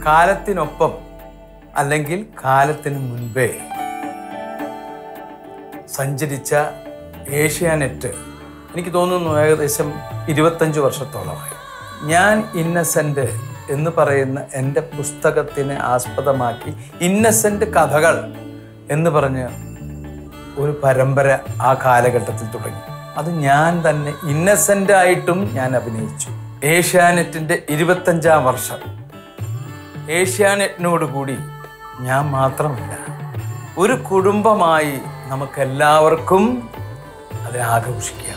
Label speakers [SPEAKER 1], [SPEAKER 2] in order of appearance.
[SPEAKER 1] കാലത്തിനൊപ്പം അല്ലെങ്കിൽ കാലത്തിന് മുൻപേ സഞ്ചരിച്ച ഏഷ്യാനെറ്റ് എനിക്ക് തോന്നുന്നു ഏകദേശം ഇരുപത്തഞ്ച് വർഷത്തോളമായി ഞാൻ ഇന്നസെൻ്റ് എന്ന് പറയുന്ന എൻ്റെ പുസ്തകത്തിനെ ആസ്പദമാക്കി ഇന്നസെൻ്റ് കഥകൾ എന്ന് പറഞ്ഞ് ഒരു പരമ്പര ആ കാലഘട്ടത്തിൽ തുടങ്ങി അത് ഞാൻ തന്നെ ഇന്നസെൻ്റ് ആയിട്ടും ഞാൻ അഭിനയിച്ചു ഏഷ്യാനെറ്റിൻ്റെ ഇരുപത്തഞ്ചാം വർഷം ഏഷ്യാനെറ്റിനോട് കൂടി ഞാൻ മാത്രമല്ല ഒരു കുടുംബമായി നമുക്കെല്ലാവർക്കും അത് ആഘോഷിക്കാം